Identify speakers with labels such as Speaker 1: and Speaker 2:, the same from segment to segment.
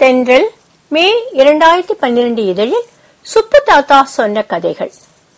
Speaker 1: தென்றல் மே இரண்டாயிரத்தி பன்னிரண்டு இதழில் சுப்பு தாத்தா சொன்ன கதைகள்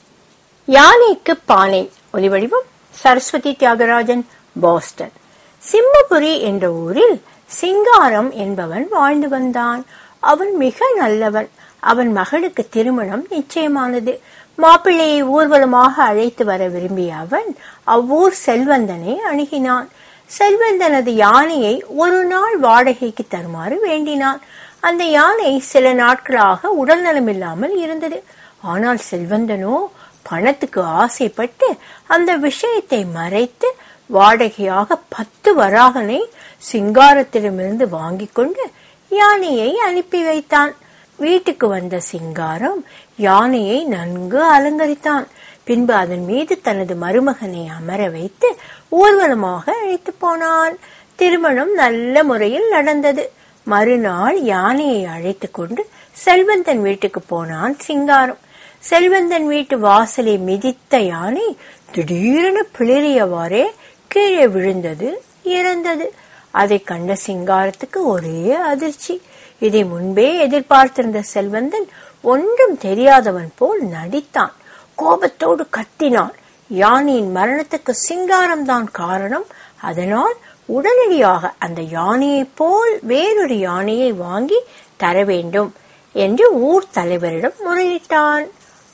Speaker 1: யானைக்கு பானை ஒலிவடிவம் சரஸ்வதி தியாகராஜன் பாஸ்டன் சிம்மபுரி என்ற ஊரில் சிங்காரம் என்பவன் வாழ்ந்து வந்தான் அவன் மிக நல்லவன் அவன் மகளுக்கு திருமணம் நிச்சயமானது மாப்பிள்ளையை ஊர்வலமாக அழைத்து வர விரும்பிய அவன் அவ்வூர் செல்வந்தனை அணுகினான் செல்வந்தனது யானையை ஒரு நாள் வாடகைக்கு தருமாறு வேண்டினான் அந்த யானை சில நாட்களாக உடல்நலமில்லாமல் இருந்தது ஆனால் செல்வந்தனோ பணத்துக்கு ஆசைப்பட்டு அந்த விஷயத்தை மறைத்து வாடகையாக பத்து வராகனை சிங்காரத்திடமிருந்து வாங்கிக் கொண்டு யானையை அனுப்பி வைத்தான் வீட்டுக்கு வந்த சிங்காரம் யானையை நன்கு அலங்கரித்தான் பின்பு அதன் மீது தனது மருமகனை அமர வைத்து ஊர்வலமாக அழைத்து போனான் திருமணம் நல்ல முறையில் நடந்தது மறுநாள் யானையை அழைத்து கொண்டு செல்வந்தன் வீட்டுக்கு போனான் சிங்காரம் செல்வந்தன் வீட்டு வாசலை மிதித்த யானை திடீரென பிளிறியவாறே கீழே விழுந்தது இறந்தது அதை கண்ட சிங்காரத்துக்கு ஒரே அதிர்ச்சி இதை முன்பே எதிர்பார்த்திருந்த செல்வந்தன் ஒன்றும் தெரியாதவன் போல் நடித்தான் கோபத்தோடு கத்தினான் யானையின் மரணத்துக்கு சிங்காரம் தான் காரணம் அதனால் உடனடியாக அந்த யானையை போல் வேறொரு யானையை வாங்கி தர வேண்டும் என்று ஊர் தலைவரிடம் முறையிட்டான்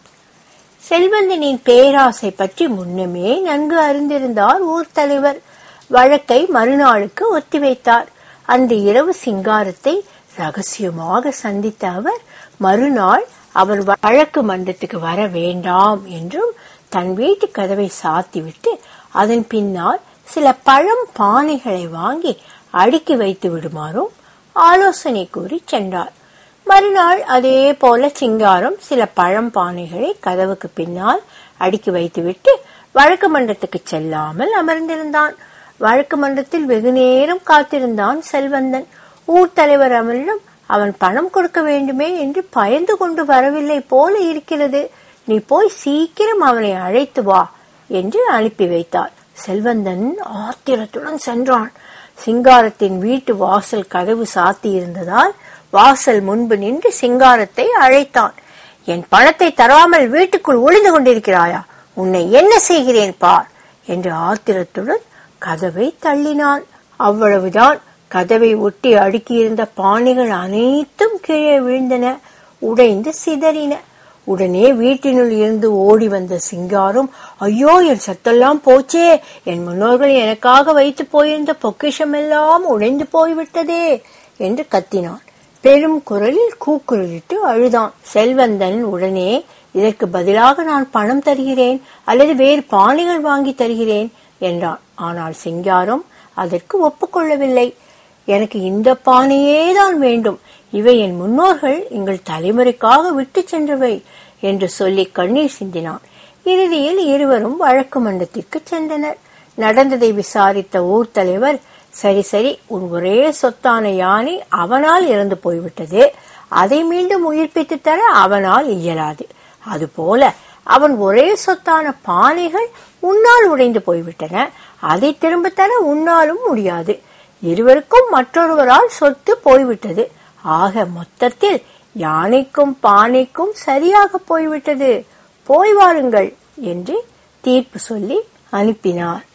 Speaker 1: செல்வந்தனின் பேராசை பற்றி முன்னமே நன்கு அறிந்திருந்தார் ஊர் தலைவர் வழக்கை மறுநாளுக்கு ஒத்திவைத்தார் அன்று இரவு சிங்காரத்தை ரகசியமாக சந்தித்த அவர் மறுநாள் அவர் வழக்கு மன்றத்துக்கு வர வேண்டாம் என்றும் தன் வீட்டு கதவை சாத்திவிட்டு அதன் பின்னால் சில பழம் பானைகளை வாங்கி அடுக்கி வைத்து விடுமாறும் ஆலோசனை கூறி சென்றார் மறுநாள் அதே போல சிங்காரம் சில பழம் பானைகளை கதவுக்கு பின்னால் அடுக்கி வைத்துவிட்டு வழக்கு மன்றத்துக்கு செல்லாமல் அமர்ந்திருந்தான் வழக்கு மன்றத்தில் வெகு நேரம் காத்திருந்தான் செல்வந்தன் ஊர் தலைவர் அவனிடம் அவன் பணம் கொடுக்க வேண்டுமே என்று பயந்து கொண்டு வரவில்லை போல இருக்கிறது நீ போய் சீக்கிரம் அவனை அழைத்து வா என்று அனுப்பி வைத்தார் செல்வந்தன் ஆத்திரத்துடன் சென்றான் சிங்காரத்தின் வீட்டு வாசல் கதவு சாத்தி இருந்ததால் வாசல் முன்பு நின்று சிங்காரத்தை அழைத்தான் என் பணத்தை தராமல் வீட்டுக்குள் ஒளிந்து கொண்டிருக்கிறாயா உன்னை என்ன செய்கிறேன் பார் என்று ஆத்திரத்துடன் கதவை தள்ளினான் அவ்வளவுதான் கதவை ஒட்டி அடுக்கியிருந்த பானைகள் அனைத்தும் கீழே விழுந்தன உடைந்து சிதறின உடனே வீட்டினுள் இருந்து ஓடி வந்த சிங்காரம் ஐயோ என் சத்தெல்லாம் போச்சே என் முன்னோர்கள் எனக்காக வைத்து போயிருந்த பொக்கிஷம் எல்லாம் உடைந்து போய்விட்டதே என்று கத்தினான் பெரும் குரலில் கூக்குரலிட்டு அழுதான் செல்வந்தன் உடனே இதற்கு பதிலாக நான் பணம் தருகிறேன் அல்லது வேறு பானைகள் வாங்கி தருகிறேன் என்றான் ஆனால் சிங்காரம் அதற்கு ஒப்புக்கொள்ளவில்லை எனக்கு இந்த பானையே தான் வேண்டும் இவை என் முன்னோர்கள் எங்கள் தலைமுறைக்காக விட்டு சென்றவை என்று சொல்லி கண்ணீர் சிந்தினான் இறுதியில் இருவரும் வழக்கு மன்றத்திற்கு சென்றனர் நடந்ததை விசாரித்த ஊர் தலைவர் சரி சரி உன் ஒரே சொத்தான யானை அவனால் இறந்து போய்விட்டது அதை மீண்டும் உயிர்ப்பித்து தர அவனால் இயலாது அதுபோல அவன் ஒரே சொத்தான பானைகள் உன்னால் உடைந்து போய்விட்டன அதை திரும்ப தர உன்னாலும் முடியாது இருவருக்கும் மற்றொருவரால் சொத்து போய்விட்டது ஆக மொத்தத்தில் யானைக்கும் பானைக்கும் சரியாக போய்விட்டது போய் வாருங்கள் என்று தீர்ப்பு சொல்லி அனுப்பினார்